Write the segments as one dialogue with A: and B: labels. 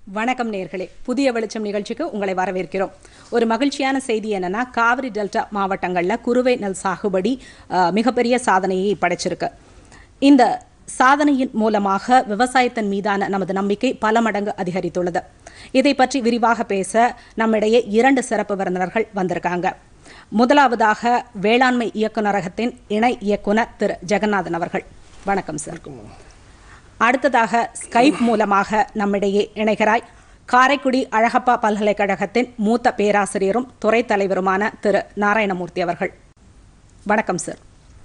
A: வணக்கம் நேர்களே புதிய வெளிச்சம் நிகழ்ச்சிக்கு உங்களை வரவேற்கிறோம் ஒரு மகிழ்ச்சியான செய்தி என்னன்னா காவிரி டெல்டா மாவட்டங்களில் குறுவை நெல் சாகுபடி அஹ், மிகப்பெரிய சாதனையை படைச்சிருக்கு இந்த சாதனையின் மூலமாக விவசாயத்தின் மீதான நமது நம்பிக்கை பல மடங்கு அதிகரித்துள்ளது இதை பற்றி விரிவாக பேச நம்மிடையே இரண்டு சிறப்பு விருந்தினர்கள் வந்திருக்காங்க முதலாவதாக வேளாண்மை இயக்குநரகத்தின் இணை இயக்குனர் திரு ஜெகநாதன் அவர்கள் வணக்கம் சார் அடுத்ததாக ஸ்கைப் மூலமாக நம்மிடையே இணைகிறாய் காரைக்குடி அழகப்பா பல்கலைக்கழகத்தின் மூத்த பேராசிரியரும் துறை தலைவருமான திரு நாராயணமூர்த்தி அவர்கள் வணக்கம் சார்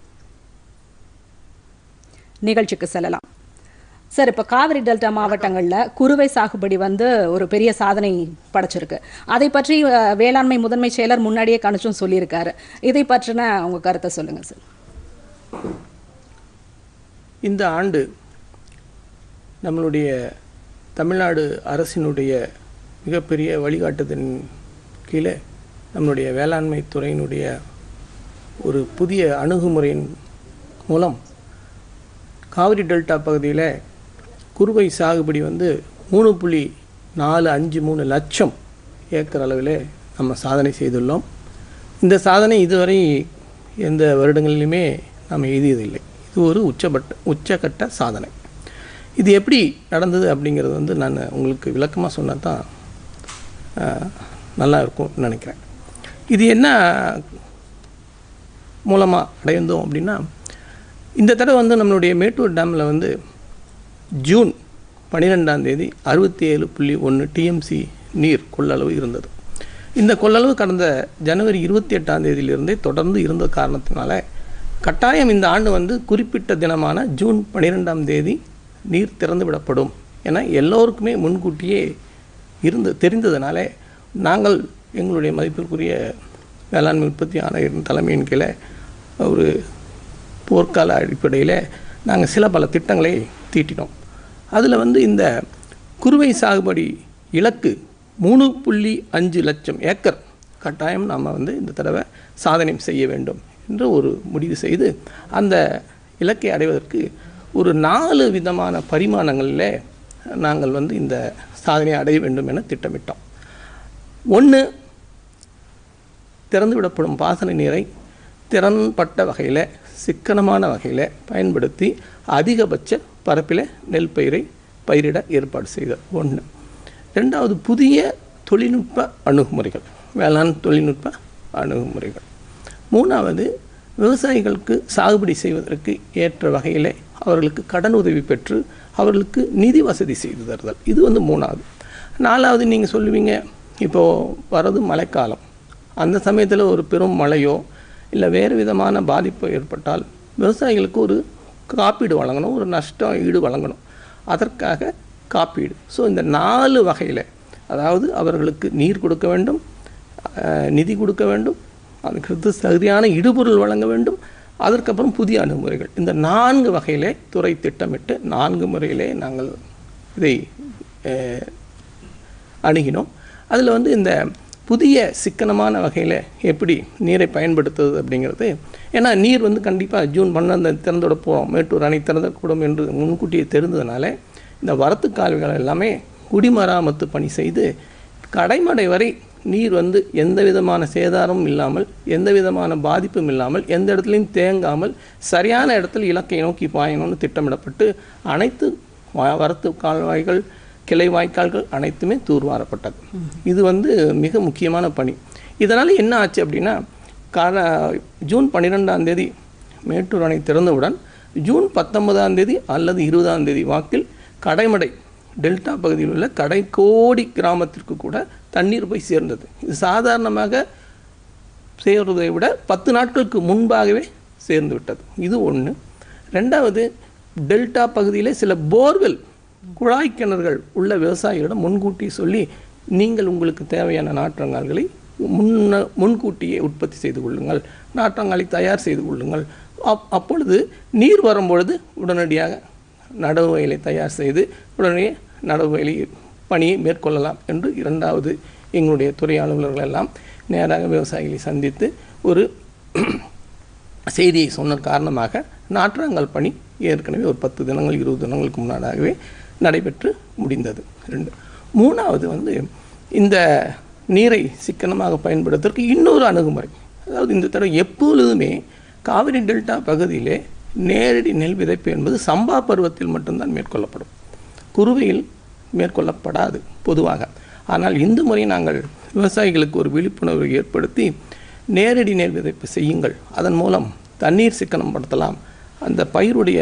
A: நிகழ்ச்சிக்கு செல்லலாம் சார் இப்போ காவிரி டெல்டா மாவட்டங்களில் குறுவை சாகுபடி வந்து ஒரு பெரிய சாதனை படைச்சிருக்கு அதை பற்றி அஹ், வேளாண்மை முதன்மை செயலர் முன்னாடியே கணிச்சும் சொல்லியிருக்காரு இதை பற்றின உங்க கருத்தை சொல்லுங்க சார்
B: இந்த ஆண்டு நம்மளுடைய தமிழ்நாடு அரசினுடைய மிகப்பெரிய வழிகாட்டுதலின் கீழே நம்மளுடைய வேளாண்மை துறையினுடைய ஒரு புதிய அணுகுமுறையின் மூலம் காவிரி டெல்டா பகுதியில் குறுவை சாகுபடி வந்து மூணு புள்ளி நாலு அஞ்சு மூணு லட்சம் ஏக்கர் அளவில் நம்ம சாதனை செய்துள்ளோம் இந்த சாதனை இதுவரை எந்த வருடங்களிலுமே நாம் எழுதியதில்லை இது ஒரு உச்சபட்ட உச்சக்கட்ட சாதனை இது எப்படி நடந்தது அப்படிங்கிறது வந்து நான் உங்களுக்கு விளக்கமாக சொன்னா தான் ஆஹ், நல்லா இருக்கும்னு நினைக்கிறேன் இது என்ன மூலமாக அடைந்தோம் அப்படின்னா இந்த தடவை வந்து நம்மளுடைய மேட்டூர் டேமில் வந்து ஜூன் பன்னிரெண்டாம் தேதி அறுபத்தி ஏழு புள்ளி ஒன்று டிஎம்சி நீர் கொள்ளளவு இருந்தது இந்த கொள்ளளவு கடந்த ஜனவரி இருபத்தி எட்டாம் தேதியிலிருந்தே தொடர்ந்து இருந்த காரணத்தினால கட்டாயம் இந்த ஆண்டு வந்து குறிப்பிட்ட தினமான ஜூன் பன்னிரெண்டாம் தேதி நீர் திறந்து விடப்படும் என எல்லோருக்குமே முன்கூட்டியே இருந்து தெரிந்ததுனால நாங்கள் எங்களுடைய மதிப்பிற்குரிய வேளாண்மை உற்பத்தி ஆணையரின் தலைமையின் கீழே ஒரு போர்க்கால அடிப்படையில் நாங்கள் சில பல திட்டங்களை தீட்டினோம் அதில் வந்து இந்த குறுவை சாகுபடி இலக்கு மூணு புள்ளி அஞ்சு லட்சம் ஏக்கர் கட்டாயம் நாம் வந்து இந்த தடவை சாதனை செய்ய வேண்டும் என்று ஒரு முடிவு செய்து அந்த இலக்கை அடைவதற்கு ஒரு நாலு விதமான பரிமாணங்களில் நாங்கள் வந்து இந்த சாதனையை அடைய வேண்டும் என திட்டமிட்டோம் ஒன்று திறந்து விடப்படும் பாசன நீரை திறன்பட்ட வகையில் சிக்கனமான வகையில் பயன்படுத்தி அதிகபட்ச பரப்பில் நெல் பயிரை பயிரிட ஏற்பாடு செய்தல் ஒன்று ரெண்டாவது புதிய தொழில்நுட்ப அணுகுமுறைகள் வேளாண் தொழில்நுட்ப அணுகுமுறைகள் மூணாவது விவசாயிகளுக்கு சாகுபடி செய்வதற்கு ஏற்ற வகையில் அவர்களுக்கு கடன் உதவி பெற்று அவர்களுக்கு நிதி வசதி செய்து தருதல் இது வந்து மூணாவது நாலாவது நீங்கள் சொல்லுவீங்க இப்போது வரது மழைக்காலம் அந்த சமயத்தில் ஒரு பெரும் மழையோ இல்லை வேறு விதமான பாதிப்பு ஏற்பட்டால் விவசாயிகளுக்கு ஒரு காப்பீடு வழங்கணும் ஒரு நஷ்டம் ஈடு வழங்கணும் அதற்காக காப்பீடு ஸோ இந்த நாலு வகையில் அதாவது அவர்களுக்கு நீர் கொடுக்க வேண்டும் அஹ், நிதி கொடுக்க வேண்டும் அதுக்கு சரியான இடுபொருள் வழங்க வேண்டும் அதற்கப்புறம் புதிய அணுகுமுறைகள் இந்த நான்கு வகையிலே துறை திட்டமிட்டு நான்கு முறையிலே நாங்கள் இதை அஹ், அணுகினோம் அதில் வந்து இந்த புதிய சிக்கனமான வகையில் எப்படி நீரை பயன்படுத்துவது அப்படிங்கிறது ஏன்னா நீர் வந்து கண்டிப்பாக ஜூன் பன்னெண்டு திறந்துவிட போகிறோம் மேட்டூர் அணை திறந்துக்கூடும் என்று முன்கூட்டியே தெரிந்ததுனால இந்த வரத்து கால்வாய்கள் எல்லாமே குடிமராமத்து பணி செய்து கடைமடை வரை நீர் வந்து எந்த விதமான சேதாரமும் இல்லாமல் எந்த விதமான பாதிப்பும் இல்லாமல் எந்த இடத்துலையும் தேங்காமல் சரியான இடத்துல இலக்கை நோக்கி பாயணும்னு திட்டமிடப்பட்டு அனைத்து வ- வரத்து கால்வாய்கள் கிளை வாய்க்கால்கள் அனைத்துமே தூர்வாரப்பட்டது இது வந்து மிக முக்கியமான பணி இதனால் என்ன ஆச்சு அப்படின்னா கால ஜூன் பன்னிரெண்டாம் தேதி மேட்டூர் அணை திறந்தவுடன் ஜூன் பத்தொன்பதாம் தேதி அல்லது இருபதாம் தேதி வாக்கில் கடைமடை டெல்டா பகுதியில் உள்ள கடைக்கோடி கிராமத்திற்கு கூட தண்ணீர் போய் சேர்ந்தது இது சாதாரணமாக சேர்வதை விட பத்து நாட்களுக்கு முன்பாகவே சேர்ந்து விட்டது இது ஒன்று ரெண்டாவது டெல்டா பகுதியிலே சில போர்வெல் குழாய் கிணறுகள் உள்ள விவசாயிகளிடம் முன்கூட்டி சொல்லி நீங்கள் உங்களுக்கு தேவையான நாற்றங்கால்களை முன்ன முன்கூட்டியே உற்பத்தி செய்து கொள்ளுங்கள் நாற்றங்காலை தயார் செய்து கொள்ளுங்கள் அப் அப்பொழுது நீர் வரும்பொழுது உடனடியாக நடவு வயலை தயார் செய்து உடனே நடவு வயலை பணியை மேற்கொள்ளலாம் என்று இரண்டாவது எங்களுடைய துறை அலுவலர்கள் எல்லாம் நேராக விவசாயிகளை சந்தித்து ஒரு செய்தியை சொன்ன காரணமாக நாற்றாங்கல் பணி ஏற்கனவே ஒரு பத்து தினங்கள் இருபது தினங்களுக்கு முன்னாடாகவே நடைபெற்று முடிந்தது ரெண்டு மூணாவது வந்து இந்த நீரை சிக்கனமாக பயன்படுத்துவதற்கு இன்னொரு அணுகுமுறை அதாவது இந்த தடவை எப்பொழுதுமே காவிரி டெல்டா பகுதியிலே நேரடி நெல் விதைப்பு என்பது சம்பா பருவத்தில் மட்டும்தான் மேற்கொள்ளப்படும் குறுவையில் மேற்கொள்ளப்படாது பொதுவாக ஆனால் இந்த முறை நாங்கள் விவசாயிகளுக்கு ஒரு விழிப்புணர்வு ஏற்படுத்தி நேரடி நெல் விதைப்பு செய்யுங்கள் அதன் மூலம் தண்ணீர் சிக்கனம் படுத்தலாம் அந்த பயிருடைய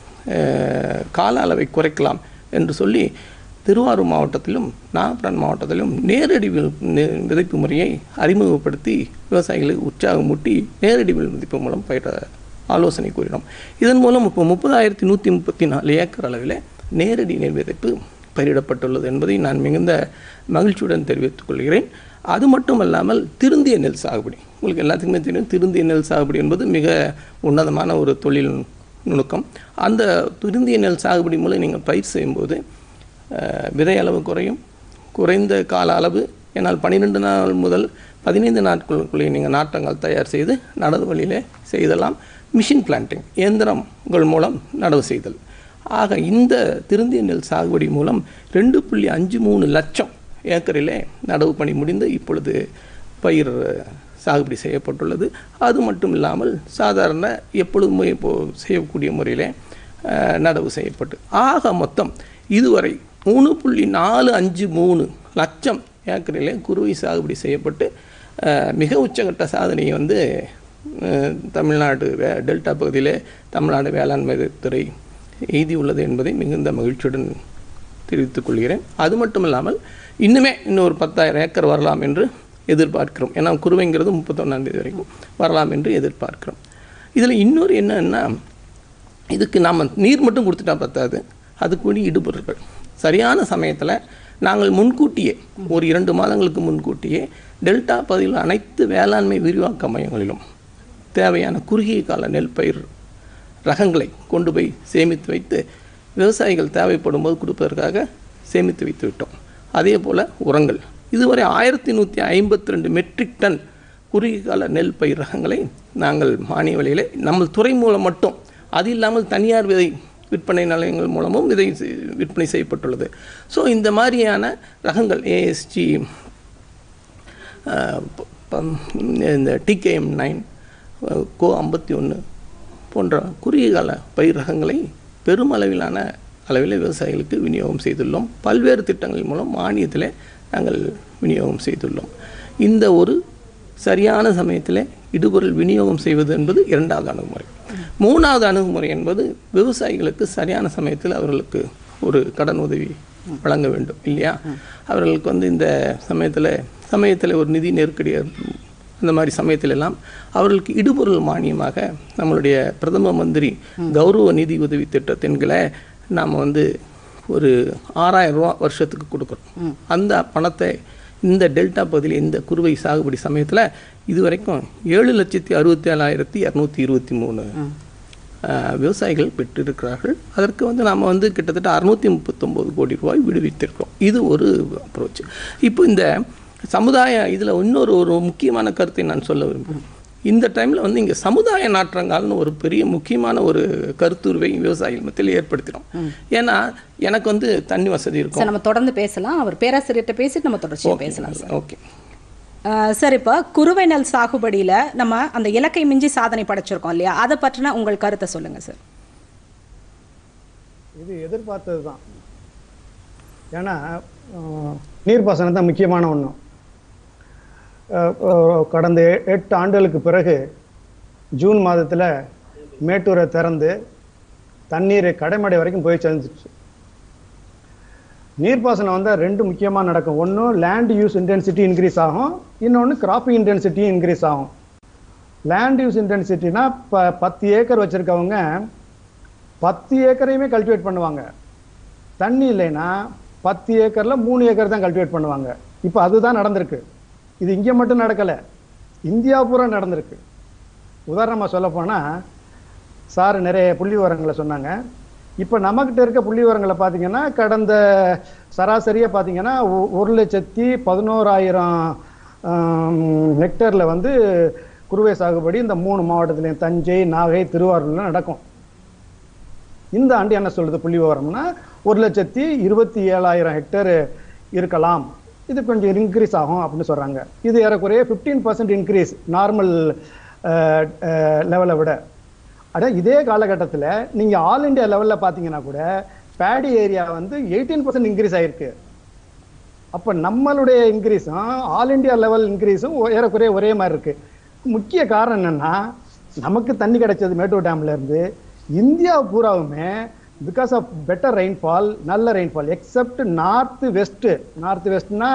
B: அஹ், கால அளவை குறைக்கலாம் என்று சொல்லி திருவாரூர் மாவட்டத்திலும் நாகப்பட்டினம் மாவட்டத்திலும் நேரடி வி- நெ- விதைப்பு முறையை அறிமுகப்படுத்தி விவசாயிகளுக்கு உற்சாகமூட்டி நேரடி வில் விதைப்பு மூலம் பயிர ஆலோசனை கூறினோம் இதன் மூலம் இப்போ முப்பதாயிரத்தி நூற்றி முப்பத்தி நாலு ஏக்கர் அளவில் நேரடி நெல் விதைப்பு பயிரிடப்பட்டுள்ளது என்பதை நான் மிகுந்த மகிழ்ச்சியுடன் தெரிவித்துக் கொள்கிறேன் அது மட்டும் அல்லாமல் திருந்திய நெல் சாகுபடி உங்களுக்கு எல்லாத்துக்குமே தெரியும் திருந்திய நெல் சாகுபடி என்பது மிக உன்னதமான ஒரு தொழில் நுணுக்கம் அந்த திருந்திய நெல் சாகுபடி மூலம் நீங்கள் பயிர் செய்யும்போது அஹ், விதை அளவு குறையும் குறைந்த கால அளவு ஏன்னால் பன்னிரெண்டு நாள் முதல் பதினைந்து நாட்களுக்குள்ளே நீங்கள் நாட்டங்கள் தயார் செய்து நடவு வழியிலே செய்தலாம் மிஷின் பிளான்டிங் இயந்திரங்கள் மூலம் நடவு செய்தல் ஆக இந்த திருந்திய நெல் சாகுபடி மூலம் ரெண்டு புள்ளி அஞ்சு மூணு லட்சம் ஏக்கரிலே நடவு பணி முடிந்து இப்பொழுது பயிர் சாகுபடி செய்யப்பட்டுள்ளது அது மட்டும் இல்லாமல் சாதாரண எப்பொழுதுமே இப்போ செய்யக்கூடிய முறையிலே அஹ், நடவு செய்யப்பட்டு ஆக மொத்தம் இதுவரை மூணு புள்ளி நாலு அஞ்சு மூணு லட்சம் ஏக்கரிலே குருவை சாகுபடி செய்யப்பட்டு அஹ், மிக உச்சகட்ட சாதனையை வந்து அஹ், தமிழ்நாடு வே- டெல்டா பகுதியிலே தமிழ்நாடு வேளாண்மை துறை எய்தியுள்ளது என்பதை மிகுந்த மகிழ்ச்சியுடன் தெரிவித்துக் கொள்கிறேன் அது மட்டும் இல்லாமல் இன்னுமே இன்னொரு பத்தாயிரம் ஏக்கர் வரலாம் என்று எதிர்பார்க்கிறோம் ஏன்னா குருவைங்கிறது முப்பத்தொன்னாம் தேதி வரைக்கும் வரலாம் என்று எதிர்பார்க்கிறோம் இதில் இன்னொரு என்னன்னா இதுக்கு நாம் நீர் மட்டும் கொடுத்துட்டா பத்தாது அதுக்குரிய இடுபொருட்கள் சரியான சமயத்தில் நாங்கள் முன்கூட்டியே ஒரு இரண்டு மாதங்களுக்கு முன்கூட்டியே டெல்டா பகுதியில் அனைத்து வேளாண்மை விரிவாக்க மையங்களிலும் தேவையான குறுகிய கால நெல் பயிர் ரகங்களை கொண்டு போய் சேமித்து வைத்து விவசாயிகள் தேவைப்படும் போது கொடுப்பதற்காக சேமித்து வைத்து விட்டோம் அதே போல் உரங்கள் இதுவரை ஆயிரத்தி நூற்றி ஐம்பத்தி ரெண்டு மெட்ரிக் டன் குறுகிய கால நெல் பயிர் ரகங்களை நாங்கள் மானிய விலையில் நம்ம துறை மூலம் மட்டும் அது இல்லாமல் தனியார் விதை விற்பனை நிலையங்கள் மூலமும் விதை செய்- விற்பனை செய்யப்பட்டுள்ளது ஸோ இந்த மாதிரியான ரகங்கள் ஏஎஸ்ஜி இந்த டிகேஎம் நைன் கோ ஐம்பத்தி ஒன்று போன்ற குறுகிய கால பயிர் ரகங்களை பெருமளவிலான அளவில் விவசாயிகளுக்கு விநியோகம் செய்துள்ளோம் பல்வேறு திட்டங்கள் மூலம் மானியத்தில் நாங்கள் விநியோகம் செய்துள்ளோம் இந்த ஒரு சரியான சமயத்தில் இடுபொருள் விநியோகம் செய்வது என்பது இரண்டாவது அணுகுமுறை மூணாவது அணுகுமுறை என்பது விவசாயிகளுக்கு சரியான சமயத்தில் அவர்களுக்கு ஒரு கடன் உதவி வழங்க வேண்டும் இல்லையா அவர்களுக்கு வந்து இந்த சமயத்தில் சமயத்தில் ஒரு நிதி நெருக்கடி ஏற்படும். அந்த மாதிரி சமயத்துல எல்லாம் அவர்களுக்கு இடுபொருள் மானியமாக நம்மளுடைய பிரதம மந்திரி கௌரவ நிதி உதவி திட்டத்தின் கீழே நாம் வந்து ஒரு ஆறாயிரம் ரூபா வருஷத்துக்கு கொடுக்குறோம் அந்த பணத்தை இந்த டெல்டா பகுதியில் இந்த குறுவை சாகுபடி சமயத்தில் இதுவரைக்கும் ஏழு லட்சத்தி அறுபத்தி ஏழாயிரத்தி இரநூத்தி இருபத்தி மூணு அஹ், விவசாயிகள் பெற்றிருக்கிறார்கள் அதற்கு வந்து நாம் வந்து கிட்டத்தட்ட அறுநூற்றி முப்பத்தொம்போது கோடி ரூபாய் விடுவித்திருக்கிறோம் இது ஒரு அப்ரோச் இப்போ இந்த சமுதாய இதில் இன்னொரு ஒரு முக்கியமான கருத்தை நான் சொல்ல விரும்புகிறேன் இந்த டைமில் வந்து இங்கே சமுதாய நாற்றங்கால்னு ஒரு பெரிய முக்கியமான ஒரு கருத்துருவை விவசாயிகள் மத்தியில் ஏற்படுத்தினோம் ஏன்னா எனக்கு வந்து தண்ணி வசதி இருக்கும்
A: சார் நம்ம தொடர்ந்து பேசலாம் அவர் பேராசிரியர்கிட்ட பேசிட்டு நம்ம தொடர்ச்சியாக பேசலாம் சார்
B: ஓகே
A: அஹ், சார் இப்போ குறுவை நெல் சாகுபடியில் நம்ம அந்த இலக்கை மிஞ்சி சாதனை படைச்சிருக்கோம் இல்லையா அதை பற்றின உங்கள் கருத்தை சொல்லுங்க சார்
C: இது எதிர்பார்த்தது தான் ஏன்னா அஹ், நீர்ப்பாசனம் தான் முக்கியமான ஒன்று கடந்த எ- எட்டு ஆண்டுகளுக்கு பிறகு ஜூன் மாதத்தில் மேட்டூரை திறந்து தண்ணீர் கடைமடை வரைக்கும் போய் சேர்ந்துச்சு நீர்ப்பாசனம் வந்தால் ரெண்டு முக்கியமாக நடக்கும் ஒன்று லேண்ட் யூஸ் இன்டென்சிட்டி இன்க்ரீஸ் ஆகும் இன்னொன்று கிராப்பிங் இன்டென்சிட்டியும் இன்க்ரீஸ் ஆகும் லேண்ட் யூஸ் இன்டென்சிட்டினா இப்போ பத்து ஏக்கர் வச்சுருக்கவங்க பத்து ஏக்கரையுமே கல்டிவேட் பண்ணுவாங்க தண்ணி இல்லைன்னா பத்து ஏக்கரில் மூணு ஏக்கர் தான் கல்டிவேட் பண்ணுவாங்க இப்போ அதுதான் நடந்திருக்கு இது இங்கே மட்டும் நடக்கலை இந்தியா பூரா நடந்திருக்கு உதாரணமாக சொல்லப்போனால் சார் நிறைய புள்ளி விவரங்களை சொன்னாங்க இப்போ நம்மக்கிட்ட இருக்க புள்ளி விவரங்களை பார்த்தீங்கன்னா கடந்த சராசரியாக பார்த்தீங்கன்னா ஒ- ஒரு லட்சத்தி பதினோராயிரம் ஹெக்டரில் வந்து குறுவை சாகுபடி இந்த மூணு மாவட்டத்துலையும் தஞ்சை நாகை திருவாரூர்ல நடக்கும் இந்த ஆண்டு என்ன சொல்லுது புள்ளி விவரம்னா ஒரு லட்சத்தி இருபத்தி ஏழாயிரம் ஹெக்டேர் இருக்கலாம் இது கொஞ்சம் இன்க்ரீஸ் ஆகும் அப்படின்னு சொல்றாங்க இது ஏறக்குறைய ஃபிஃப்டீன் பர்சன்ட் இன்க்ரீஸ் நார்மல் லெவலை விட அட இதே காலகட்டத்தில் நீங்க ஆல் இந்தியா லெவல்ல பார்த்தீங்கன்னா கூட பேடி ஏரியா வந்து எயிட்டீன் பர்சன்ட் இன்க்ரீஸ் ஆயிருக்கு அப்போ நம்மளுடைய இன்க்ரீஸும் ஆல் இந்தியா லெவல் இன்க்ரீஸும் ஏறக்குறைய ஒரே மாதிரி இருக்கு முக்கிய காரணம் என்னன்னா நமக்கு தண்ணி கிடைச்சது மேட்டூர் டேம்ல இருந்து இந்தியா பூராவுமே பிகாஸ் ஆஃப் பெட்டர் ரெயின்ஃபால் நல்ல rainfall except north west north வெஸ்ட்னா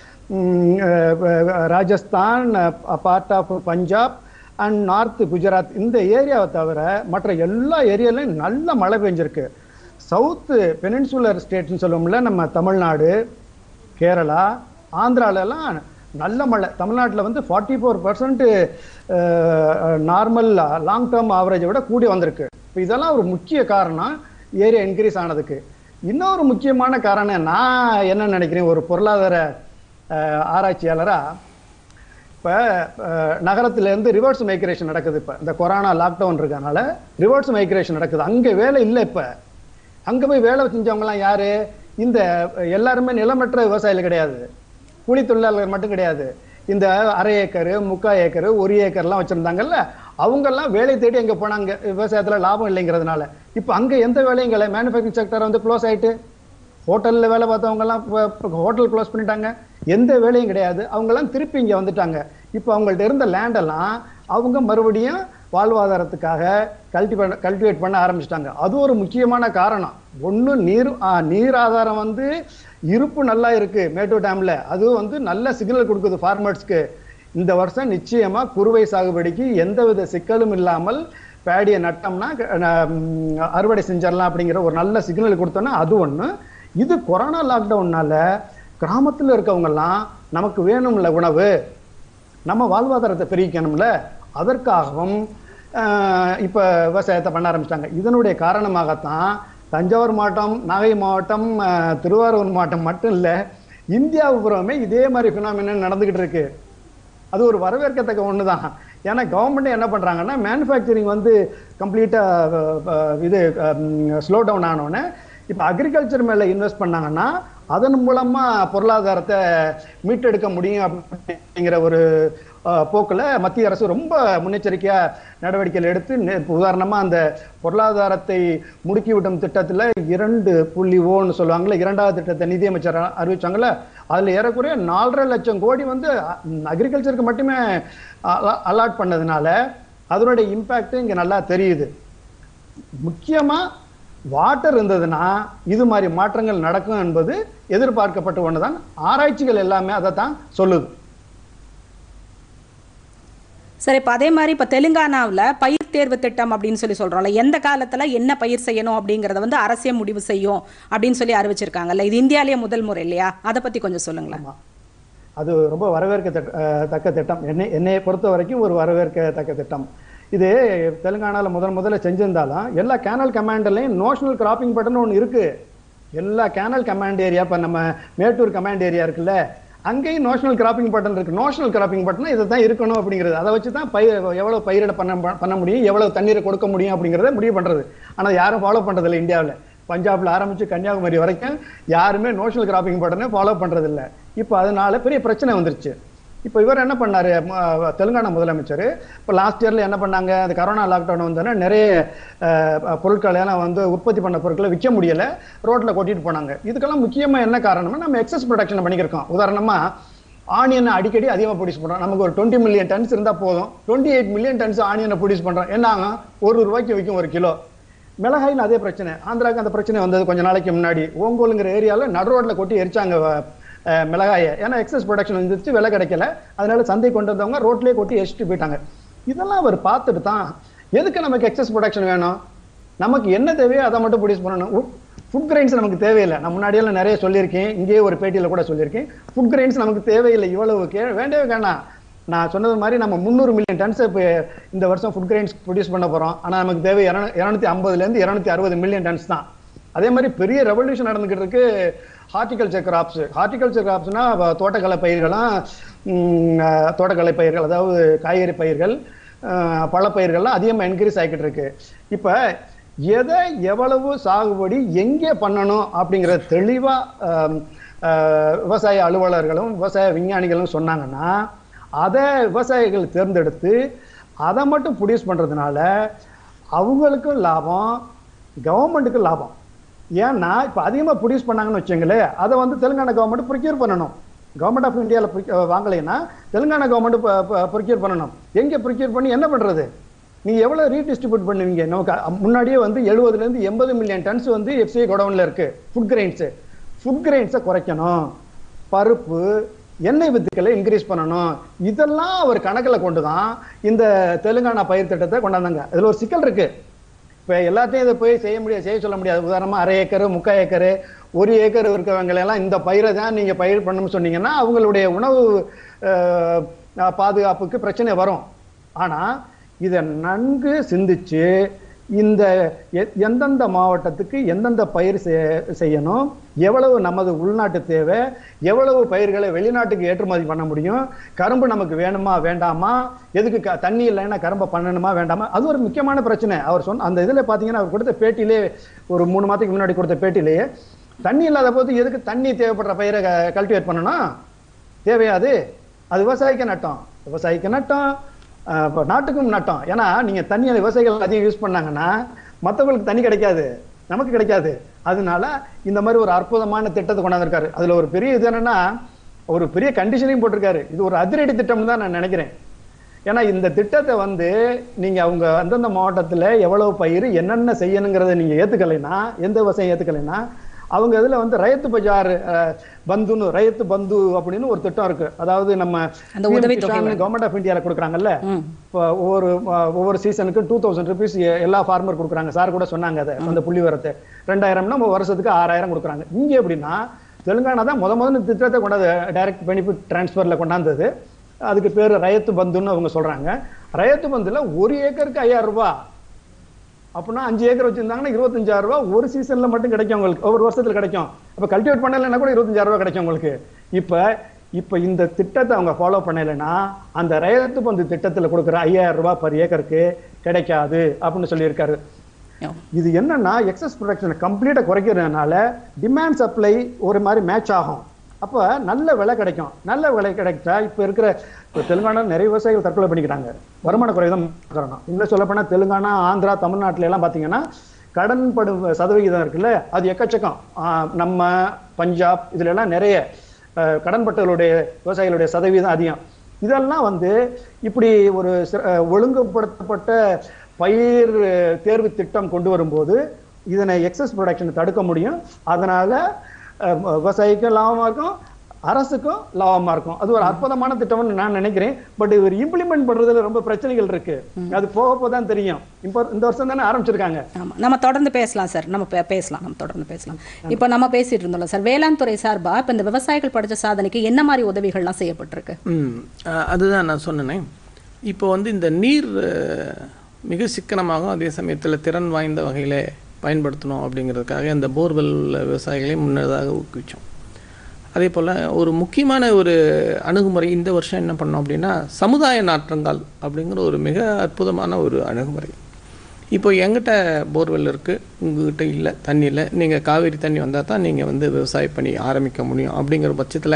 C: Rajasthan part of Punjab and north Gujarat இந்த ஏரியாவை தவிர மற்ற எல்லா ஏரியாலையும் நல்ல மழை பெஞ்சிருக்கு சவுத்து பெனின்சுலர் ஸ்டேட்னு சொல்லுவோம்ல நம்ம தமிழ்நாடு கேரளா ஆந்திராலெல்லாம் நல்ல மழை தமிழ்நாட்டில் வந்து forty four percent normal long term ஆவரேஜை விட கூடி வந்திருக்கு இப்போ இதெல்லாம் ஒரு முக்கிய காரணம் ஏரியா இன்க்ரீஸ் ஆனதுக்கு இன்னொரு முக்கியமான காரணம் நான் என்ன நினைக்கிறேன் ஒரு பொருளாதார அஹ், ஆராய்ச்சியாளரா இப்போ நகரத்துலேருந்து ரிவர்ஸ் மைக்ரேஷன் நடக்குது இப்போ இந்த கொரோனா லாக்டவுன் இருக்கனால ரிவர்ஸ் மைக்ரேஷன் நடக்குது அங்கே வேலை இல்லை இப்போ அங்கே போய் வேலை செஞ்சவங்கலாம் யாரு இந்த எல்லாருமே நிலமற்ற விவசாயிகள் கிடையாது கூலி தொழிலாளர்கள் மட்டும் கிடையாது இந்த அரை ஏக்கரு முக்கா ஏக்கரு ஒரு ஏக்கர்லாம் வச்சுருந்தாங்கல்ல அவங்கெல்லாம் வேலை தேடி அங்கே போனாங்க விவசாயத்தில் லாபம் இல்லைங்கிறதுனால இப்போ அங்கே எந்த வேலையும் இல்லை மேனுஃபேக்சரிங் செக்டர் வந்து க்ளோஸ் ஆயிட்டு ஹோட்டலில் வேலை பார்த்தவங்கலாம் ஹோட்டல் க்ளோஸ் பண்ணிட்டாங்க எந்த வேலையும் கிடையாது அவங்கெல்லாம் திருப்பி இங்கே வந்துட்டாங்க இப்போ அவங்கள்ட்ட இருந்த லேண்டெல்லாம் அவங்க மறுபடியும் வாழ்வாதாரத்துக்காக கல்டிவேட் கல்டிவேட் பண்ண ஆரம்பிச்சிட்டாங்க அது ஒரு முக்கியமான காரணம் ஒன்று நீர் ஆ, நீர் ஆதாரம் வந்து இருப்பு நல்லா இருக்கு மேட்டூர் டேம்ல அதுவும் வந்து நல்ல சிக்னல் கொடுக்குது ஃபார்மர்ஸ்க்கு இந்த வருஷம் நிச்சயமா குறுவை சாகுபடிக்கு எந்தவித சிக்கலும் இல்லாமல் பேடியை நட்டோம்னா அஹ், ம், அறுவடை செஞ்சிடலாம் அப்படிங்கிற ஒரு நல்ல சிக்னல் கொடுத்தோன்னா அது ஒன்று இது கொரோனா லாக்டவுன்னால கிராமத்தில் இருக்கவங்கெல்லாம் நமக்கு வேணும்ல உணவு நம்ம வாழ்வாதாரத்தை பெருகிக்கணும்ல அதற்காகவும் ஆஹ், இப்ப விவசாயத்தை பண்ண ஆரம்பிச்சிட்டாங்க இதனுடைய காரணமாகத்தான் தஞ்சாவூர் மாவட்டம் நாகை மாவட்டம் ஆஹ், திருவாரூர் மாவட்டம் மட்டும் இல்ல இந்தியாவு புறமே இதே மாதிரி ஃபினாமினன் நடந்துகிட்டு இருக்கு அது ஒரு வரவேற்கத்தக்க ஒன்று தான் ஏன்னா கவர்மெண்ட் என்ன பண்ணுறாங்கன்னா மேனுஃபேக்சரிங் வந்து கம்ப்ளீட்டாக இது ஸ்லோ டவுன் ஆனோடனே இப்போ அக்ரிகல்ச்சர் மேலே இன்வெஸ்ட் பண்ணாங்கன்னா அதன் மூலமாக பொருளாதாரத்தை மீட்டெடுக்க முடியும் அப்படிங்கிற ஒரு போக்கில் மத்திய அரசு ரொம்ப முன்னெச்சரிக்கையாக நடவடிக்கைகள் எடுத்து நெ- இப்ப உதாரணமா அந்த பொருளாதாரத்தை முடுக்கிவிட்டும் திட்டத்தில் இரண்டு புள்ளி ஓன்னு சொல்லுவாங்கல்ல இரண்டாவது திட்டத்தை நிதியமைச்சர் அ- அறிவிச்சாங்கல்ல அதில் ஏறக்குறைய நாலரை லட்சம் கோடி வந்து அக்ரிகல்ச்சருக்கு மட்டுமே அலாட் பண்ணதுனால அதனுடைய இம்பேக்ட் இங்கே நல்லா தெரியுது முக்கியமா வாட்டர் இருந்ததுன்னா இது மாதிரி மாற்றங்கள் நடக்கும் என்பது எதிர்பார்க்கப்பட்ட ஒண்ணுதான் ஆராய்ச்சிகள் எல்லாமே அதை தான் சொல்லுது
A: சரி இப்போ அதே மாதிரி இப்போ தெலுங்கானாவில் பயிர் தேர்வு திட்டம் அப்படின்னு சொல்லி சொல்கிறோம்ல எந்த காலத்தில் என்ன பயிர் செய்யணும் அப்படிங்கிறத வந்து அரசே முடிவு செய்யும் அப்படின்னு சொல்லி அறிவிச்சிருக்காங்கல்ல இது இந்தியாவிலேயே முதல் முறை இல்லையா அதை பற்றி கொஞ்சம் சொல்லுங்களேன்
C: அது ரொம்ப வரவேற்க தக்க- அஹ் தக்க திட்டம் என்னை என்னையை பொறுத்த வரைக்கும் ஒரு வரவேற்கத்தக்க திட்டம் இது தெலுங்கானாவில் முதல் முதல்ல செஞ்சிருந்தாலும் எல்லா கேனல் கமாண்ட்லையும் நோஷனல் கிராப்பிங் பட்டன் ஒன்று இருக்கு எல்லா கேனல் கமாண்ட் ஏரியா இப்போ நம்ம மேட்டூர் கமாண்ட் ஏரியா இருக்குல்ல அங்கேயும் நோஷனல் கிராப்பிங் பட்டன் இருக்கு நோஷனல் கிராப்பிங் பட்டன் இதை தான் இருக்கணும் அப்படிங்கிறது அதை வச்சு தான் பயிர் எவ்வளவு பயிரிட பண்ண பண்ண முடியும் எவ்வளவு தண்ணீரை கொடுக்க முடியும் அப்படிங்கிறத முடிவு பண்றது ஆனால் யாரும் ஃபாலோ பண்றதில்ல இந்தியாவில் பஞ்சாப்ல ஆரம்பிச்சு கன்னியாகுமரி வரைக்கும் யாருமே நோஷனல் கிராப்பிங் பட்டனை ஃபாலோ பண்றதில்ல இப்போ அதனால பெரிய பிரச்சனை வந்துருச்சு இப்போ இவர் என்ன பண்ணாரு ம- தெலுங்கானா முதலமைச்சர் இப்போ லாஸ்ட் இயர்ல என்ன பண்ணாங்க அந்த கரோனா லாக்டவுன் வந்தோடனே நிறைய அஹ், பொருட்களை எல்லாம் வந்து உற்பத்தி பண்ண பொருட்களை விற்க முடியல ரோட்ல கொட்டிட்டு போனாங்க இதுக்கெல்லாம் முக்கியமா என்ன காரணம்னா நம்ம எக்ஸஸ் ப்ரொடக்ஷன் பண்ணியிருக்கோம் உதாரணமா ஆனியனை அடிக்கடி அதிகமாக ப்ரொடியூஸ் பண்றோம் நமக்கு ஒரு டுவெண்ட்டி மில்லியன் டன்ஸ் இருந்தா போதும் டுவெண்ட்டி எயிட் மில்லியன் டன்ஸ் ஆனியனை ப்ரொடியூஸ் பண்றோம் என்ன ஆகும் ஒரு ரூபாய்க்கு விற்கும் ஒரு கிலோ மிளகாயின் அதே பிரச்சனை ஆந்திராவுக்கு அந்த பிரச்சனை வந்தது கொஞ்ச நாளைக்கு முன்னாடி ஓங்கோலுங்கிற ஏரியாவில் நடு ரோட்ல கொட்டி எரிச்சாங்க அஹ், மிளகாயை ஏன்னா எக்ஸஸ் ப்ரொடக்ஷன் வந்துருச்சு விலை கிடைக்கல அதனால சந்தை கொண்டு வந்தவங்க ரோட்லயே கொட்டி எரிச்சிட்டு போயிட்டாங்க இதெல்லாம் அவர் பார்த்துட்டு தான் எதுக்கு நமக்கு எக்ஸஸ் ப்ரொடக்ஷன் வேணும் நமக்கு என்ன தேவையோ அதை மட்டும் ப்ரொடியூஸ் பண்ணணும் ஃபுட் கிரெயின்ஸ் நமக்கு தேவையில்லை நான் முன்னாடியெல்லாம் நிறைய சொல்லியிருக்கேன் இங்கேயே ஒரு பேட்டியில் கூட சொல்லியிருக்கேன் ஃபுட் கிரெயின்ஸ் நமக்கு தேவையில்லை இவ்வளவு கே வேண்டவே வேணாம் நான் சொன்னது மாதிரி நம்ம முந்நூறு மில்லியன் டன்ஸ் இப்போ இந்த வருஷம் ஃபுட் கிரெயின்ஸ் ப்ரொடியூஸ் பண்ண போறோம் ஆனா நமக்கு தேவை இரநூத்தி ஐம்பதுலேருந்து இரநூத்தி அறுபது மில்லியன் டன்ஸ் தான் அதே மாதிரி பெரிய ரெவல்யூஷன் நடந்துகிட்டு இருக்கு ஹார்டிகல்ச்சர் கிராப்ஸ் ஹார்டிகல்ச்சர் கிராப்ஸ்னா தோட்டக்கலை பயிர்களும் ம், அஹ், தோட்டக்கலை பயிர்கள் அதாவது காய்கறி பயிர்கள் அஹ், பழப்பயிர்கள்லாம் அதிகமாக இன்க்ரீஸ் ஆகிக்கிட்டு இருக்கு இப்போ எதை எவ்வளவு சாகுபடி எங்கே பண்ணணும் அப்படிங்கிற தெளிவா ஆம், அஹ், விவசாய அலுவலர்களும் விவசாய விஞ்ஞானிகளும் சொன்னாங்கன்னா அதை விவசாயிகள் தேர்ந்தெடுத்து அதை மட்டும் ப்ரொடியூஸ் பண்றதுனால அவங்களுக்கும் லாபம் கவர்மெண்ட்டுக்கும் லாபம் ஏன்னா இப்போ அதிகமாக ப்ரொடியூஸ் பண்ணாங்கன்னு வச்சுங்களேன் அதை வந்து தெலுங்கானா கவர்மெண்ட் ப்ரொக்யூர் பண்ணணும் கவர்மெண்ட் ஆஃப் இந்தியாவில் வாங்கலைன்னா தெலுங்கானா கவர்மெண்ட் ப்ரொக்யூர் பண்ணணும் எங்கே ப்ரொக்யூர் பண்ணி என்ன பண்ணுறது நீங்கள் எவ்வளோ ரீடிஸ்ட்ரிபியூட் பண்ணுவீங்க நமக்கு அ- முன்னாடியே வந்து எழுபதுலேருந்து எண்பது மில்லியன் டன்ஸ் வந்து எஃப்சிஐ குடவுனில் இருக்குது ஃபுட் கிரெயின்ஸு ஃபுட் கிரெயின்ஸை குறைக்கணும் பருப்பு எண்ணெய் வித்துக்களை இன்க்ரீஸ் பண்ணணும் இதெல்லாம் அவர் கணக்கில் கொண்டு தான் இந்த தெலுங்கானா பயிர் திட்டத்தை கொண்டாந்தாங்க இதில் ஒரு சிக்கல் இருக்கு இப்போ எல்லாத்தையும் இதை போய் செய்ய முடியாது செய்ய சொல்ல முடியாது உதாரணமாக அரை ஏக்கரு முக்கால் ஏக்கரு ஒரு ஏக்கர் இருக்கிறவங்களை எல்லாம் இந்த பயிரை தான் நீங்கள் பயிர் பண்ணணும்னு சொன்னீங்கன்னா அவங்களுடைய உணவு அஹ், அஹ், பாதுகாப்புக்கு பிரச்சனை வரும் ஆனால் இதை நன்கு சிந்திச்சு இந்த எ- எந்தெந்த மாவட்டத்துக்கு எந்தெந்த பயிர் செய- செய்யணும் எவ்வளவு நமது உள்நாட்டு தேவை எவ்வளவு பயிர்களை வெளிநாட்டுக்கு ஏற்றுமதி பண்ண முடியும் கரும்பு நமக்கு வேணுமா வேண்டாமா எதுக்கு க- தண்ணி இல்லைன்னா கரும்பை பண்ணணுமா வேண்டாமா அது ஒரு முக்கியமான பிரச்சனை அவர் சொன்ன அந்த இதில் பார்த்தீங்கன்னா அவர் கொடுத்த பேட்டியிலே ஒரு மூணு மாதத்துக்கு முன்னாடி கொடுத்த பேட்டியிலேயே தண்ணி இல்லாத போது எதுக்கு தண்ணி தேவைப்படுற பயிரை கல்டிவேட் பண்ணணும் தேவையாது அது விவசாயிக்கு நட்டம் விவசாயிக்கு நட்டம் ஆஹ் இப்ப நாட்டுக்கும் நட்டம் ஏன்னா நீங்க தண்ணியை விவசாயிகள் அதிகம் யூஸ் பண்ணாங்கன்னா மற்றவங்களுக்கு தண்ணி கிடைக்காது நமக்கு கிடைக்காது அதனால இந்த மாதிரி ஒரு அற்புதமான திட்டத்தை கொண்டாந்துருக்காரு அதுல ஒரு பெரிய இது என்னன்னா ஒரு பெரிய கண்டிஷனையும் போட்டிருக்காரு இது ஒரு அதிரடி திட்டம்னு தான் நான் நினைக்கிறேன் ஏன்னா இந்த திட்டத்தை வந்து நீங்க அவங்க அந்தந்த மாவட்டத்துல எவ்வளவு பயிர் என்னென்ன செய்யணுங்கிறத நீங்க ஏத்துக்கலைன்னா எந்த விவசாயம் ஏத்துக்கலைன்னா அவங்க இதுல வந்து ரயத்து பஜார் அஹ், பந்துன்னு ரயத்து பந்து அப்படின்னு ஒரு திட்டம் இருக்கு அதாவது நம்ம
A: அந்த உதவித்தொகை
C: கவர்மெண்ட் ஆஃப் இந்தியால கொடுக்குறாங்கல்ல
A: ம்
C: இப்போ ஒவ்வொரு அஹ், ஒவ்வொரு சீசனுக்கு டூ தௌசண்ட் ருபீஸ் எல்லா ஃபார்மர் கொடுக்குறாங்க சார் கூட சொன்னாங்க அதை அந்த புள்ளி வரத்தை ரெண்டாயிரம்னா நம்ம வருஷத்துக்கு ஆறாயிரம் கொடுக்குறாங்க இங்க எப்படின்னா தெலுங்கானா தான் முத முதல்ல இந்த திட்டத்தை கொண்டாந்து டைரக்ட் பெனிஃபிட் டிரான்ஸ்ஃபர்ல கொண்டாந்தது அதுக்கு பேர் ரயத்து பந்துன்னு அவங்க சொல்றாங்க ரயத்து பந்துல ஒரு ஏக்கருக்கு ஐயாயிரம் ரூபாய் அப்படின்னா அஞ்சு ஏக்கர் வச்சிருந்தாங்கன்னா இருபத்தஞ்சாயிரம் ரூபாய் ஒரு சீசன்ல மட்டும் கிடைக்கும் உங்களுக்கு ஒவ்வொரு வருஷத்துல கிடைக்கும் அப்ப கல்டிவேட் பண்ணலைன்னா கூட இருபத்தஞ்சாயிரம் ரூபாய் கிடைக்கும் உங்களுக்கு இப்ப இப்ப இந்த திட்டத்தை அவங்க ஃபாலோ பண்ணலைன்னா அந்த ரயத்து பந்து திட்டத்துல கொடுக்குற ஐயாயிரம் ரூபாய் பர் ஏக்கருக்கு கிடைக்காது அப்படின்னு சொல்லியிருக்காரு
A: யோ.
C: இது என்னன்னா எக்ஸஸ் ப்ரொடக்ஷனை கம்ப்ளீட்டாக குறைக்கிறதுனால டிமாண்ட் சப்ளை ஒரு மாதிரி மேட்ச் ஆகும் அப்போ நல்ல விலை கிடைக்கும் நல்ல விலை கிடைச்சா இப்போ இருக்கிற இப்போ தெலுங்கானா நிறைய விவசாயிகள் தற்கொலை பண்ணிக்கிறாங்க வருமான குறைவு தான் காரணம் இன்னும் சொல்லப்போனால் தெலுங்கானா ஆந்திரா தமிழ்நாட்டுல எல்லாம் பார்த்தீங்கன்னா கடன் படும் சதவிகிதம் இருக்குல்ல அது எக்கச்சக்கம் ஆஹ் நம்ம பஞ்சாப் இதுல எல்லாம் நிறைய அஹ், கடன்பட்டவர்களுடைய விவசாயிகளுடைய சதவீதம் அதிகம் இதெல்லாம் வந்து இப்படி ஒரு சிற- அஹ், ஒழுங்குபடுத்தப்பட்ட பயிர் அஹ், தேர்வு திட்டம் கொண்டு வரும்போது இதனை எக்ஸஸ் ப்ரொடக்ஷனை தடுக்க முடியும் அதனால அஹ், விவசாயிக்கும் லாபமா இருக்கும் அரசுக்கும் லாபமா இருக்கும் அது ஒரு அற்புதமான திட்டம்னு நான் நினைக்கிறேன் பட் இவர் இம்ப்ளிமெண்ட் பண்றதுல ரொம்ப பிரச்சனைகள் இருக்கு அது போக போக தான் தெரியும் இப்போ இந்த வருஷம் தானே ஆரம்பிச்சிருக்காங்க
A: ஆமா நம்ம தொடர்ந்து பேசலாம் சார் நம்ம பே- பேசலாம் நம்ம தொடர்ந்து பேசலாம் இப்போ நம்ம பேசிட்டு இருந்தோம்ல சார் வேளாண் துறை சார்பா இப்போ இந்த விவசாயிகள் படிச்ச சாதனைக்கு என்ன மாதிரி உதவிகள்லாம் செய்யப்பட்டிருக்கு
B: ம் அஹ் அதுதான் நான் சொன்னேனே இப்போ வந்து இந்த நீர் அஹ், மிக சிக்கனமாகவும் அதே சமயத்தில் திறன் வாய்ந்த வகையில் பயன்படுத்தணும் அப்படிங்கிறதுக்காக இந்த போர்வெல் விவசாயிகளை முன்னதாக ஊக்குவிச்சோம் அதே போல் ஒரு முக்கியமான ஒரு அணுகுமுறை இந்த வருஷம் என்ன பண்ணோம் அப்படின்னா சமுதாய நாற்றங்கால் அப்படிங்கிற ஒரு மிக அற்புதமான ஒரு அணுகுமுறை இப்போ எங்கிட்ட போர்வெல் இருக்குது உங்ககிட்ட இல்லை தண்ணி இல்லை நீங்கள் காவேரி தண்ணி வந்தால் தான் நீங்கள் வந்து விவசாய பணி ஆரம்பிக்க முடியும் அப்படிங்கிற பட்சத்தில்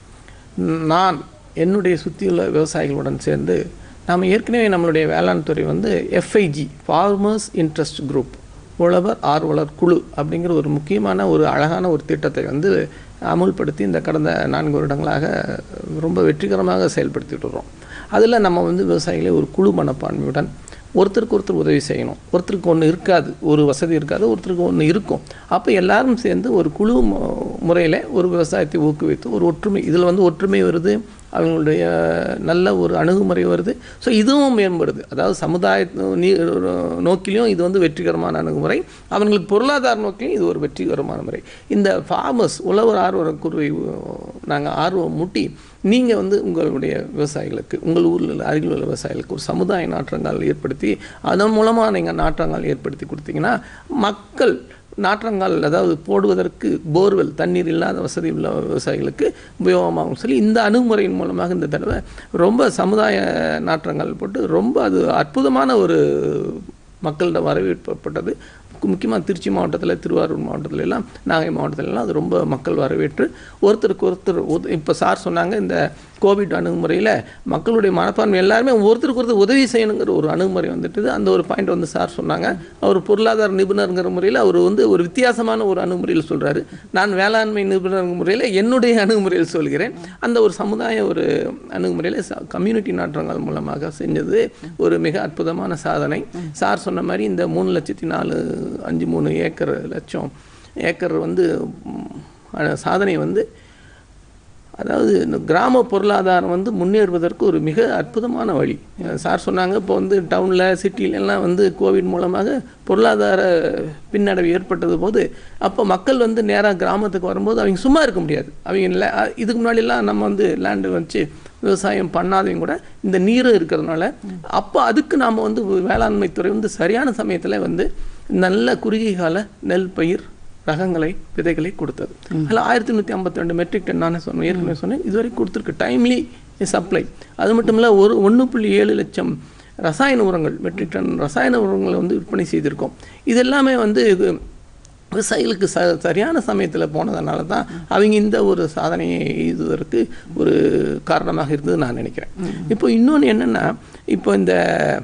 B: நான் என்னுடைய சுற்றியுள்ள விவசாயிகளுடன் சேர்ந்து நாம் ஏற்கனவே நம்மளுடைய வேளாண் துறை வந்து எஃப்ஐஜி ஃபார்மர்ஸ் இன்ட்ரெஸ்ட் குரூப் உழவர் ஆர்வலர் குழு அப்படிங்கிற ஒரு முக்கியமான ஒரு அழகான ஒரு திட்டத்தை வந்து அமுல்படுத்தி இந்த கடந்த நான்கு வருடங்களாக ரொம்ப வெற்றிகரமாக செயல்படுத்திட்டு வர்றோம் அதில் நம்ம வந்து விவசாயிகளை ஒரு குழு மனப்பான்மையுடன் ஒருத்தருக்கு ஒருத்தர் உதவி செய்யணும் ஒருத்தருக்கு ஒன்று இருக்காது ஒரு வசதி இருக்காது ஒருத்தருக்கு ஒன்று இருக்கும் அப்போ எல்லாரும் சேர்ந்து ஒரு குழு முறையில் ஒரு விவசாயத்தை ஊக்குவித்து ஒரு ஒற்றுமை இதில் வந்து ஒற்றுமை வருது அவங்களுடைய நல்ல ஒரு அணுகுமுறை வருது ஸோ இதுவும் மேம்படுது அதாவது சமுதாய நீ நோக்கிலையும் இது வந்து வெற்றிகரமான அணுகுமுறை அவங்களுக்கு பொருளாதார நோக்கிலையும் இது ஒரு வெற்றிகரமான முறை இந்த ஃபார்மர்ஸ் உழவர் ஆர்வலர் குருவை நாங்கள் ஆர்வம் மூட்டி நீங்கள் வந்து உங்களுடைய விவசாயிகளுக்கு உங்கள் ஊரில் உள்ள அருகில் உள்ள விவசாயிகளுக்கு ஒரு சமுதாய நாற்றங்கால் ஏற்படுத்தி அதன் மூலமாக நீங்கள் நாற்றங்கால் ஏற்படுத்தி கொடுத்தீங்கன்னா மக்கள் நாற்றங்கால் அதாவது போடுவதற்கு போர்வெல் தண்ணீர் இல்லாத வசதி உள்ள விவசாயிகளுக்கு உபயோகமாகும் சொல்லி இந்த அணுகுமுறையின் மூலமாக இந்த தடவை ரொம்ப சமுதாய நாற்றங்கால் போட்டு ரொம்ப அது அற்புதமான ஒரு மக்களிடம் வரவேற்பப்பட்டது முக்கியமாக திருச்சி மாவட்டத்தில் திருவாரூர் மாவட்டத்துல எல்லாம் நாகை மாவட்டத்துல எல்லாம் அது ரொம்ப மக்கள் வரவேற்று ஒருத்தருக்கு ஒருத்தர் இப்போ சார் சொன்னாங்க இந்த கோவிட் அணுகுமுறையில் மக்களுடைய மனப்பான்மை எல்லாருமே ஒருத்தருக்கு ஒருத்தர் உதவி செய்யணுங்கிற ஒரு அணுகுமுறை வந்துட்டுது அந்த ஒரு பாயிண்ட் வந்து சார் சொன்னாங்க அவர் பொருளாதார நிபுணருங்கிற முறையில் அவர் வந்து ஒரு வித்தியாசமான ஒரு அணுகுமுறையில் சொல்றாரு நான் வேளாண்மை நிபுணர் முறையில் என்னுடைய அணுகுமுறையில் சொல்கிறேன் அந்த ஒரு சமுதாய ஒரு அணுகுமுறையில் கம்யூனிட்டி நாற்றங்கள் மூலமாக செஞ்சது ஒரு மிக அற்புதமான சாதனை சார் சொன்ன மாதிரி இந்த மூணு லட்சத்தி நாலு அஞ்சு மூணு ஏக்கர் லட்சம் ஏக்கர் வந்து ம், அஹ், சாதனை வந்து அதாவது இந்த கிராம பொருளாதாரம் வந்து முன்னேறுவதற்கு ஒரு மிக அற்புதமான வழி அஹ் சார் சொன்னாங்க இப்போ வந்து டவுனில் சிட்டிலெல்லாம் வந்து கோவிட் மூலமாக பொருளாதார பின்னடைவு ஏற்பட்டது போது அப்போ மக்கள் வந்து நேராக கிராமத்துக்கு வரும்போது அவங்க சும்மா இருக்க முடியாது அவங்க ல- அஹ் இதுக்கு முன்னாடிலாம் நம்ம வந்து லேண்டு வச்சு விவசாயம் பண்ணாதையும் கூட இந்த நீரும் இருக்கிறதுனால அப்போ அதுக்கு நாம் வந்து வேளாண்மை துறை வந்து சரியான சமயத்தில் வந்து நல்ல குறுகிய கால நெல் பயிர் ரகங்களை விதைகளை கொடுத்தது அதில் ஆயிரத்தி நூற்றி ஐம்பத்தி ரெண்டு மெட்ரிக் டன் நானே சொன்னேன் ஏற்கனவே சொன்னேன் இதுவரை கொடுத்துருக்கு டைம்லி சப்ளை அது மட்டும் இல்லை ஒரு ஒன்று புள்ளி ஏழு லட்சம் ரசாயன உரங்கள் மெட்ரிக் டன் ரசாயன உரங்களை வந்து விற்பனை செய்திருக்கோம் இது எல்லாமே வந்து இது விவசாயிகளுக்கு ச சரியான சமயத்தில் போனதுனால தான் அவங்க இந்த ஒரு சாதனையை எய்துவதற்கு ஒரு காரணமாக இருந்தது நான் நினைக்கிறேன் இப்போ இன்னொன்று என்னென்னா இப்போ இந்த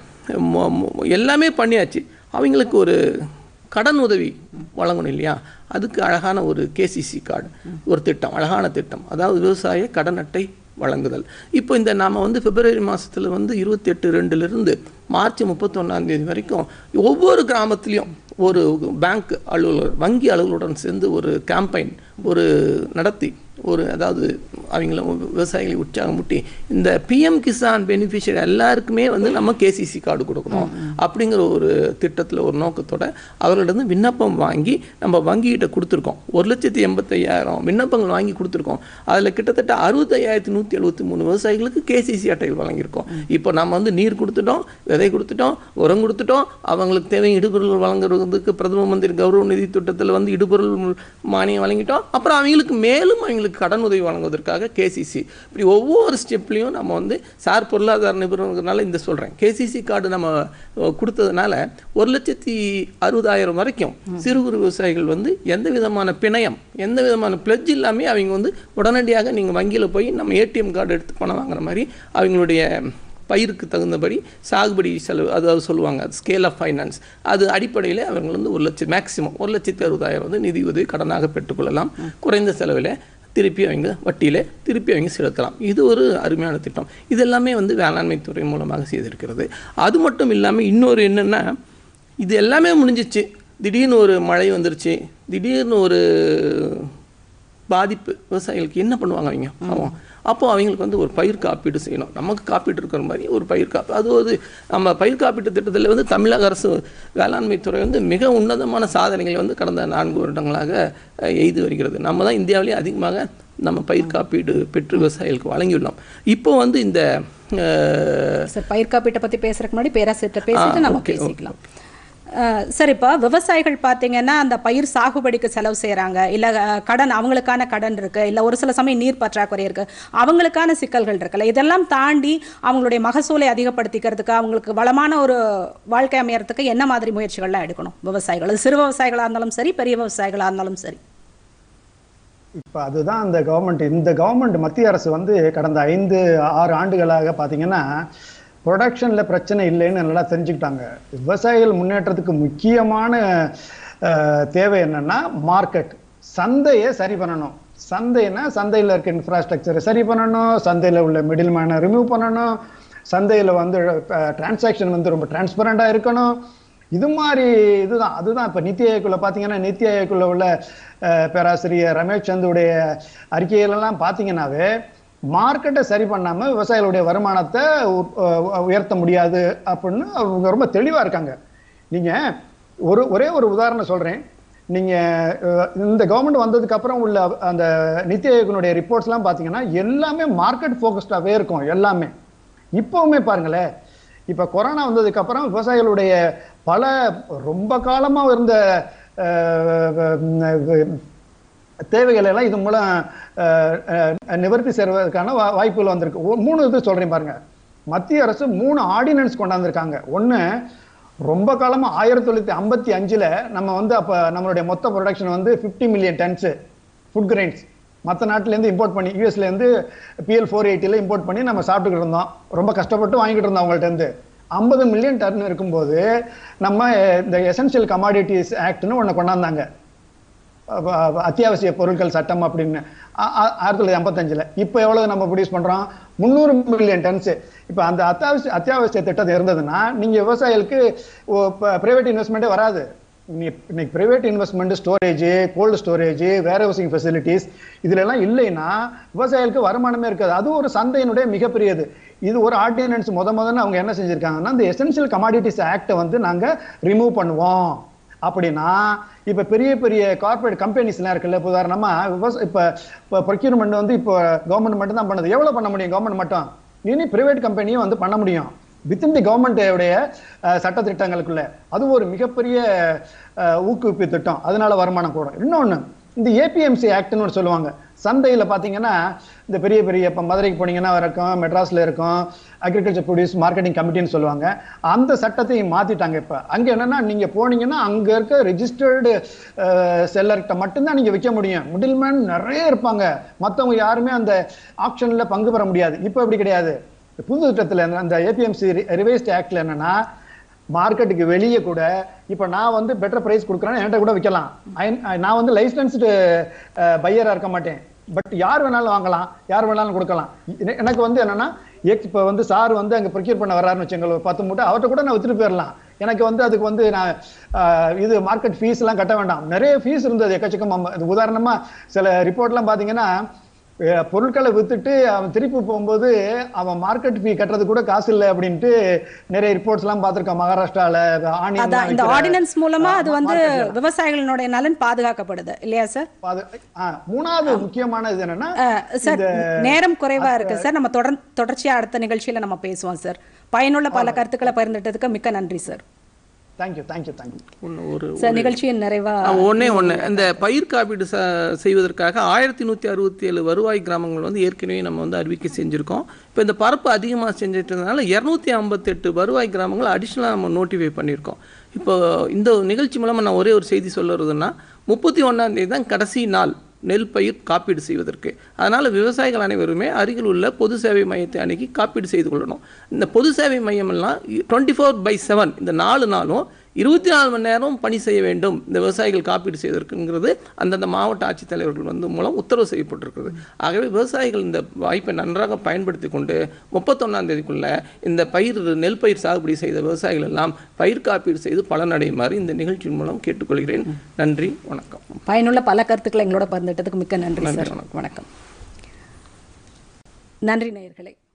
B: மொ- மொ- எல்லாமே பண்ணியாச்சு அவங்களுக்கு ஒரு கடன் உதவி வழங்கணும் இல்லையா அதுக்கு அழகான ஒரு கேசிசி கார்டு ஒரு திட்டம் அழகான திட்டம் அதாவது விவசாய கடன் அட்டை வழங்குதல் இப்போ இந்த நாம வந்து பிப்ரவரி மாசத்துல வந்து இருபத்தி எட்டு ரெண்டுலேருந்து மார்ச் முப்பத்தொன்னாம் தேதி வரைக்கும் ஒவ்வொரு கிராமத்துலேயும் ஒரு பேங்க் அலுவலர் வங்கி அலுவலருடன் சேர்ந்து ஒரு கேம்பெயின் ஒரு நடத்தி ஒரு அதாவது அவங்கள விவசாயிகளை உற்சாகமூட்டி இந்த பிஎம் கிசான் பெனிஃபிஷியரி எல்லாருக்குமே வந்து நம்ம கேசிசி கார்டு கொடுக்கணும் அப்படிங்கிற ஒரு திட்டத்தில் ஒரு நோக்கத்தோட அவர்களிடம் விண்ணப்பம் வாங்கி நம்ம வங்கிகிட்ட கொடுத்துருக்கோம் ஒரு லட்சத்தி எண்பத்தையாயிரம் விண்ணப்பங்கள் வாங்கி கொடுத்துருக்கோம் அதில் கிட்டத்தட்ட அறுபத்தையாயிரத்தி நூற்றி எழுபத்தி மூணு விவசாயிகளுக்கு கேசிசி அட்டைகள் வழங்கியிருக்கோம் இப்போ நம்ம வந்து நீர் கொடுத்துட்டோம் விதை கொடுத்துட்டோம் உரம் கொடுத்துட்டோம் அவங்களுக்கு தேவை இடுபொருள் வழங்குறதுக்கு பிரதம மந்திரி கௌரவ நிதி திட்டத்தில் வந்து இடுபொருள் மானியம் வழங்கிட்டோம் அப்புறம் அவங்களுக்கு மேலும் அவங்களுக்கு கடன் உதவி வழங்குவதற்காக கேசிசி இப்படி ஒவ்வொரு ஸ்டெப்லையும் நம்ம வந்து சார் பொருளாதார நிபுணர்னால இந்த சொல்கிறேன் கேசிசி கார்டு நம்ம அஹ், கொடுத்ததுனால ஒரு லட்சத்தி அறுபதாயிரம் வரைக்கும் சிறு குறு விவசாயிகள் வந்து எந்த விதமான பிணையம் எந்த விதமான பிளட்ஜ் இல்லாமே அவங்க வந்து உடனடியாக நீங்கள் வங்கியில் போய் நம்ம ஏடிஎம் கார்டு எடுத்து பணம் வாங்குற மாதிரி அவங்களுடைய பயிருக்கு தகுந்தபடி சாகுபடி செலவு அதாவது சொல்லுவாங்க ஸ்கேல் ஆஃப் ஃபைனான்ஸ் அது அடிப்படையில் அவங்க வந்து ஒரு லட்சம் மேக்ஸிமம் ஒரு லட்சத்தி அறுபதாயிரம் வந்து நிதி உதவி கடனாக பெற்றுக்கொள்ளலாம் குறைந்த செலவில் திருப்பி அவங்க வட்டியில் திருப்பி அவங்க செலுத்தலாம் இது ஒரு அருமையான திட்டம் இது எல்லாமே வந்து வேளாண்மை துறை மூலமாக செய்திருக்கிறது அது மட்டும் இல்லாமல் இன்னொரு என்னென்னா இது எல்லாமே முடிஞ்சிச்சு திடீர்னு ஒரு மழை வந்துருச்சு திடீர்னு ஒரு பாதிப்பு விவசாயிகளுக்கு என்ன பண்ணுவாங்க அவங்க பாவம் அப்போ அவங்களுக்கு வந்து ஒரு பயிர் காப்பீடு செய்யணும் நமக்கு காப்பீடு இருக்கிற மாதிரி ஒரு பயிர் காப்பீடு அது ஒரு நம்ம பயிர் காப்பீட்டு திட்டத்தில் வந்து தமிழக அரசு வேளாண்மை துறை வந்து மிக உன்னதமான சாதனைகளை வந்து கடந்த நான்கு வருடங்களாக அஹ், எய்து வருகிறது நம்ம தான் இந்தியாவிலேயே அதிகமாக நம்ம பயிர் காப்பீடு பெற்று விவசாயிகளுக்கு வழங்கியுள்ளோம் இப்போ வந்து இந்த அஹ்,
A: சார் பயிர் காப்பீட்டை பத்தி பேசுறதுக்கு முன்னாடி பேராசிரியர்கிட்ட பேசிட்டு
B: ஆ,
A: நம்ம
B: okay,
A: பேசிக்கலாம் அஹ், சார் இப்போ விவசாயிகள் பார்த்தீங்கன்னா அந்த பயிர் சாகுபடிக்கு செலவு செய்கிறாங்க இல்லை கடன் அவங்களுக்கான கடன் இருக்கு இல்லை ஒரு சில சமயம் நீர் பற்றாக்குறை இருக்கு அவங்களுக்கான சிக்கல்கள் இருக்குல்ல இதெல்லாம் தாண்டி அவங்களுடைய மகசூலை அதிகப்படுத்திக்கிறதுக்கு அவங்களுக்கு வளமான ஒரு வாழ்க்கை அமையறதுக்கு என்ன மாதிரி முயற்சிகள்லாம் எடுக்கணும் விவசாயிகள் அது சிறு விவசாயிகளாக இருந்தாலும் சரி பெரிய விவசாயிகளாக இருந்தாலும் சரி
C: இப்போ அதுதான் இந்த கவர்மெண்ட் இந்த கவர்மெண்ட் மத்திய அரசு வந்து கடந்த ஐந்து ஆறு ஆண்டுகளாக பார்த்தீங்கன்னா ப்ரொடக்ஷன்ல பிரச்சனை இல்லைன்னு நல்லா தெரிஞ்சுக்கிட்டாங்க விவசாயிகள் முன்னேற்றத்துக்கு முக்கியமான அஹ், தேவை என்னன்னா மார்க்கெட் சந்தையை சரி பண்ணணும் சந்தைனா சந்தையில் இருக்க இன்ஃப்ராஸ்ட்ரக்சரை சரி பண்ணணும் சந்தையில் உள்ள மிடில் மேனை ரிமூவ் பண்ணணும் சந்தையில் வந்து டிரான்சாக்ஷன் வந்து ரொம்ப டிரான்ஸ்பரண்டாக இருக்கணும் இது மாதிரி இதுதான் அதுதான் இப்போ நித்தி ஆயோக்குள்ள பார்த்தீங்கன்னா நித்தி ஆயோக்குள்ள உள்ள அஹ், பேராசிரியர் ரமேஷ் சந்துடைய அறிக்கைகளெல்லாம் பார்த்தீங்கன்னாவே மார்க்கெட்டை சரி பண்ணாம விவசாயிகளுடைய வருமானத்தை உ- அஹ், உயர்த்த முடியாது அப்படின்னு அவங்க ரொம்ப தெளிவா இருக்காங்க நீங்க ஒரு ஒரே ஒரு உதாரணம் சொல்றேன் நீங்க அஹ், இந்த கவர்மெண்ட் வந்ததுக்கு அப்புறம் உள்ள அந்த நித்தி ஆயோகனுடைய ரிப்போர்ட்ஸ்லாம் பார்த்தீங்கன்னா எல்லாமே மார்க்கெட் ஃபோக்கஸ்டாகவே இருக்கும் எல்லாமே இப்பவுமே பாருங்களேன் இப்ப கொரோனா வந்ததுக்கு அப்புறம் விவசாயிகளுடைய பல ரொம்ப காலமா இருந்த அஹ், அஹ், தேவைகளை எல்லாம் இது மூலம் அஹ், அஹ், நிவர்த்தி செய்வதற்கான வா- வாய்ப்புகள் வந்திருக்கு ஒ- மூணு இது சொல்றேன் பாருங்க மத்திய அரசு மூணு ஆர்டினன்ஸ் கொண்டாந்துருக்காங்க ஒண்ணு ரொம்ப காலமா ஆயிரத்தி தொள்ளாயிரத்தி ஐம்பத்தி அஞ்சுல நம்ம வந்து அப்ப நம்மளுடைய மொத்த ப்ரொடக்ஷன் வந்து 50 மில்லியன் டன்ஸ் ஃபுட் கிரெயின்ஸ் மற்ற நாட்டுல இருந்து இம்போர்ட் பண்ணி யூஎஸ்ல இருந்து பிஎல் ஃபோர் எயிட்டில இம்போர்ட் பண்ணி நம்ம சாப்பிட்டுக்கிட்டு இருந்தோம் ரொம்ப கஷ்டப்பட்டு வாங்கிட்டு இருந்தோம் அவங்கள்ட்ட இருந்து ஐம்பது மில்லியன் டன் இருக்கும்போது நம்ம இந்த எசென்ஷியல் கமாடிட்டிஸ் ஆக்ட்னு ஒண்ணு கொண்டாந்தாங்க அப்ப- அப்ப அத்தியாவசிய பொருட்கள் சட்டம் அப்படின்னு ஆ- ஆ- ஆயிரத்தி தொள்ளாயிரத்தி ஐம்பத்தஞ்சுல இப்போ எவ்வளவு நம்ம ப்ரொடியூஸ் பண்றோம் முந்நூறு மில்லியன் டன்ஸ் இப்போ அந்த அத்தியாவசிய அத்தியாவசிய திட்டம் இருந்ததுன்னா நீங்க விவசாயிகளுக்கு பிரைவேட் இன்வெஸ்ட்மெண்ட்டே வராது இன்னைக்கு- இன்னைக்கு private investment storage cold storage warehousing facilities இதுல எல்லாம் இல்லைன்னா விவசாயிகளுக்கு வருமானமே இருக்காது அது ஒரு சந்தையினுடைய மிகப்பெரியது இது ஒரு ஆர்டினன்ஸ் முத முதல்ல அவங்க என்ன செஞ்சிருக்காங்கன்னா இந்த எசென்ஷியல் கமாடிட்டிஸ் ஆக்டை வந்து நாங்க ரிமூவ் பண்ணுவோம் அப்படின்னா இப்ப பெரிய பெரிய கார்ப்பரேட் கம்பெனிஸ் எல்லாம் இருக்குல்ல இப்ப உதாரணமா விவசாய இப்ப இப்ப ப்ரொக்யூர்மெண்ட் வந்து இப்போ கவர்மெண்ட் மட்டும் தான் பண்ணுது எவ்வளவு பண்ண முடியும் கவர்மெண்ட் மட்டும் இனி பிரைவேட் கம்பெனியும் வந்து பண்ண முடியும் வித்தின் தி கவர்மெண்ட்டுடைய சட்ட திட்டங்களுக்குள்ள அது ஒரு மிகப்பெரிய அஹ், ஊக்குவிப்பு திட்டம் அதனால வருமானம் கூடும் இன்னொன்னு இந்த ஏபிஎம்சி ஆக்ட்னு ஒரு சொல்லுவாங்க சந்தையில பாத்தீங்கன்னா இந்த பெரிய பெரிய இப்ப மதுரைக்கு போனீங்கன்னா இருக்கும் மெட்ராஸ்ல இருக்கும் அக்ரிகல்ச்சர் ப்ரொடியூஸ் மார்க்கெட்டிங் கமிட்டின்னு சொல்லுவாங்க அந்த சட்டத்தையும் மாத்திட்டாங்க இப்ப அங்க என்னன்னா நீங்க போனீங்கன்னா அங்க இருக்க ரெஜிஸ்டர்டு செல்லர்கிட்ட மட்டும்தான் நீங்க விற்க முடியும் மிடில்மேன் நிறைய இருப்பாங்க மத்தவங்க யாருமே அந்த ஆப்ஷன்ல பங்கு பெற முடியாது இப்ப அப்படி கிடையாது புது திட்டத்துல அந்த- அந்த ஏபிஎம்சி ரிவைஸ்ட் ஆக்ட்ல என்னன்னா மார்க்கெட்டுக்கு வெளியே கூட இப்ப நான் வந்து பெட்டர் பிரைஸ் கொடுக்குறேன்னு என்கிட்ட கூட விற்கலாம் I- நான் வந்து லைசன்ஸ்டு பையரா இருக்க மாட்டேன் பட் யார் வேணாலும் வாங்கலாம் யார் வேணாலும் கொடுக்கலாம் எ- எனக்கு வந்து என்னன்னா எக்ஸ் இப்போ வந்து சார் வந்து அங்க ப்ரொக்யூர் பண்ண வர்றாருன்னு வச்சுங்க ஒரு பத்து மூட்டை அவர்கிட்ட கூட நான் வித்துட்டு போயிடலாம் எனக்கு வந்து அதுக்கு வந்து நான் ஆஹ், இது மார்க்கெட் ஃபீஸ் எல்லாம் கட்ட வேண்டாம் நிறைய ஃபீஸ் இருந்தது எக்கச்சக்கம் இது உதாரணமா சில ரிப்போர்ட்லாம் பாத்தீங்கன்னா அஹ், பொருட்களை வித்துட்டு அவன் திருப்பி போகும்போது அவன் மார்க்கெட் ஃபீ கட்டுறது கூட காசு இல்லை அப்படின்ட்டு நிறைய ரிப்போர்ட்ஸ் எல்லாம் பார்த்திருக்கோம் மகாராஷ்டிரால ஆனியன்
A: அதான் இந்த ஆர்டினன்ஸ் மூலமா அது வந்து விவசாயிகளுடைய நலன் பாதுகாக்கப்படுது இல்லையா சார்
C: மூணாவது முக்கியமான இது என்னன்னா
A: அஹ், சார் நேரம் குறைவா இருக்கு சார் நம்ம தொடர் தொடர்ச்சியா அடுத்த நிகழ்ச்சியில நம்ம பேசுவோம் சார் பயனுள்ள பல கருத்துக்களை பகிர்ந்துட்டதுக்கு மிக்க நன்றி சார்
C: தேங்க்யூ தேங்க்யூ தேங்க்யூ
B: ஒன்று ஒரு
A: சார் நிகழ்ச்சியின் நிறைவா
B: ஒன்றே ஒன்று இந்த பயிர் காப்பீடு ச செய்வதற்காக ஆயிரத்தி நூற்றி அறுபத்தி ஏழு வருவாய் கிராமங்கள் வந்து ஏற்கனவே நம்ம வந்து அறிவிக்கை செஞ்சுருக்கோம் இப்போ இந்த பரப்பு அதிகமாக செஞ்சிட்டதுனால இரநூத்தி ஐம்பத்தெட்டு வருவாய் கிராமங்கள் அடிஷ்னலாக நம்ம நோட்டிஃபை பண்ணியிருக்கோம் இப்போ இந்த நிகழ்ச்சி மூலமாக நான் ஒரே ஒரு செய்தி சொல்லுறதுன்னா முப்பத்தி ஒன்றாம் தேதி தான் கடைசி நாள் நெல் பயிர் காப்பீடு செய்வதற்கு அதனால் விவசாயிகள் அனைவருமே அருகில் உள்ள பொது சேவை மையத்தை அணுகி காப்பீடு செய்து கொள்ளணும் இந்த பொது சேவை மையம் எல்லாம் டுவெண்ட்டி ஃபோர் பை செவன் இந்த நாலு நாளும் இருபத்தி நாலு மணி நேரம் பணி செய்ய வேண்டும் இந்த விவசாயிகள் காப்பீடு செய்வதற்குங்கிறது அந்தந்த மாவட்ட ஆட்சித்தலைவர்கள் வந்து மூலம் உத்தரவு செய்யப்பட்டிருக்கிறது ஆகவே விவசாயிகள் இந்த வாய்ப்பை நன்றாக பயன்படுத்தி கொண்டு முப்பத்தொன்னாம் தேதிக்குள்ள இந்த பயிர் நெல் பயிர் சாகுபடி செய்த விவசாயிகள் எல்லாம் பயிர் காப்பீடு செய்து பலனடையுமாறு இந்த நிகழ்ச்சியின் மூலம் கேட்டுக்கொள்கிறேன் நன்றி வணக்கம்
A: பயனுள்ள பல கருத்துக்களை எங்களோட பகிர்ந்துட்டதுக்கு மிக்க நன்றி
B: நன்றி,
A: சார் வணக்கம் நன்றி நேயர்களே